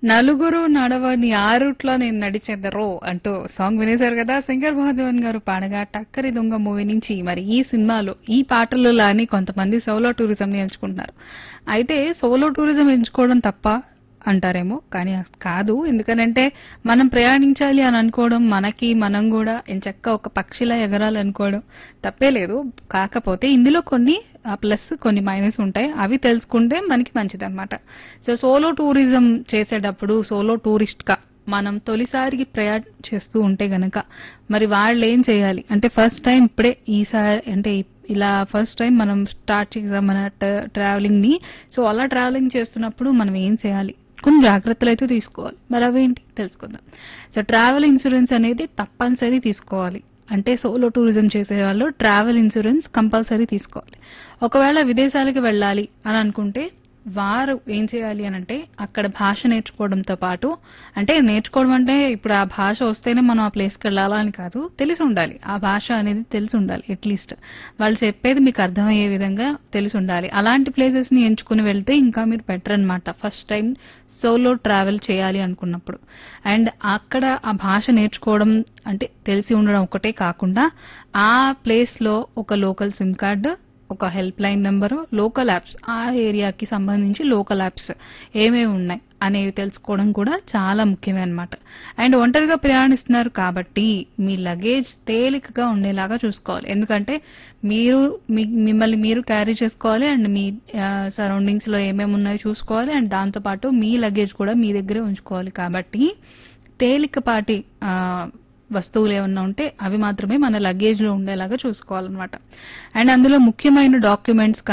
నలుగురు నడవని ఆ రూట్లో నేను నడిచెదరో అంటూ సాంగ్ వినేశారు కదా శంకర్ మహాదేవన్ గారు పాడగా టక్కరి దొంగ మూవీ నుంచి మరి ఈ సినిమాలో ఈ పాటలు లాని కొంతమంది సోలో టూరిజం ని ఎంచుకుంటున్నారు అయితే సోలో టూరిజం ఎంచుకోవడం తప్ప అంటారేమో కానీ అది కాదు ఎందుకనంటే మనం ప్రయాణించాలి అని అనుకోవడం మనకి మనం కూడా ఎంచక్క ఒక పక్షిలా ఎగరాలి అనుకోవడం తప్పే లేదు కాకపోతే ఇందులో కొన్ని ప్లస్ కొన్ని మైనస్ ఉంటాయి అవి తెలుసుకుంటే మనకి మంచిది అనమాట సో సోలో టూరిజం చేసేటప్పుడు సోలో టూరిస్ట్ గా మనం తొలిసారికి ప్రయాణం చేస్తూ ఉంటే గనక మరి వాళ్ళు ఏం చేయాలి అంటే ఫస్ట్ టైం ఇప్పుడే ఈసారి అంటే ఇలా ఫస్ట్ టైం మనం స్టార్ట్ చేసాం మన ట్రావెలింగ్ ని సో అలా ట్రావెలింగ్ చేస్తున్నప్పుడు మనం ఏం చేయాలి కొన్ని జాగ్రత్తలు అయితే తీసుకోవాలి మరి అవేంటి తెలుసుకుందాం సో ట్రావెల్ ఇన్సూరెన్స్ అనేది తప్పనిసరి తీసుకోవాలి అంటే సోలో టూరిజం చేసే వాళ్ళు ట్రావెల్ ఇన్సూరెన్స్ కంపల్సరీ తీసుకోవాలి ఒకవేళ విదేశాలకు వెళ్ళాలి అని అనుకుంటే వారు ఏం చేయాలి అని అంటే అక్కడ భాష నేర్చుకోవడంతో పాటు అంటే నేర్చుకోవడం అంటే ఇప్పుడు ఆ భాష వస్తేనే మనం ఆ ప్లేస్కి వెళ్ళాలా అని కాదు తెలిసి ఉండాలి ఆ భాష అనేది తెలిసి ఉండాలి అట్లీస్ట్ వాళ్ళు చెప్పేది మీకు అర్థమయ్యే విధంగా తెలిసి ఉండాలి అలాంటి ప్లేసెస్ ని ఎంచుకుని వెళ్తే ఇంకా మీరు బెటర్ అన్నమాట ఫస్ట్ టైం సోలో ట్రావెల్ చేయాలి అనుకున్నప్పుడు అండ్ అక్కడ ఆ భాష నేర్చుకోవడం అంటే తెలిసి ఉండడం ఒకటే కాకుండా ఆ ప్లేస్ లో ఒక లోకల్ సిమ్ కార్డు ఒక help line number local apps ఆ ఏరియాకి సంబంధించి లోకల్ యాప్స్ ఏమేమి ఉన్నాయి అనేవి తెలుసుకోవడం కూడా చాలా ముఖ్యమే అనమాట అండ్ ఒంటరిగా ప్రయాణిస్తున్నారు కాబట్టి మీ లగేజ్ తేలికగా ఉండేలాగా చూసుకోవాలి ఎందుకంటే మీరు మీ- మిమ్మల్ని మీరు క్యారీ చేసుకోవాలి అండ్ మీ సరౌండింగ్స్ లో ఏమేమి ఉన్నాయో చూసుకోవాలి అండ్ దాంతో పాటు మీ లగేజ్ కూడా మీ దగ్గరే ఉంచుకోవాలి కాబట్టి తేలికపాటి ఆ, వస్తువులు ఏమన్నా ఉంటే అవి మాత్రమే మన లగేజ్ లో ఉండేలాగా చూసుకోవాలన్నమాట అండ్ అందులో ముఖ్యమైన డాక్యుమెంట్స్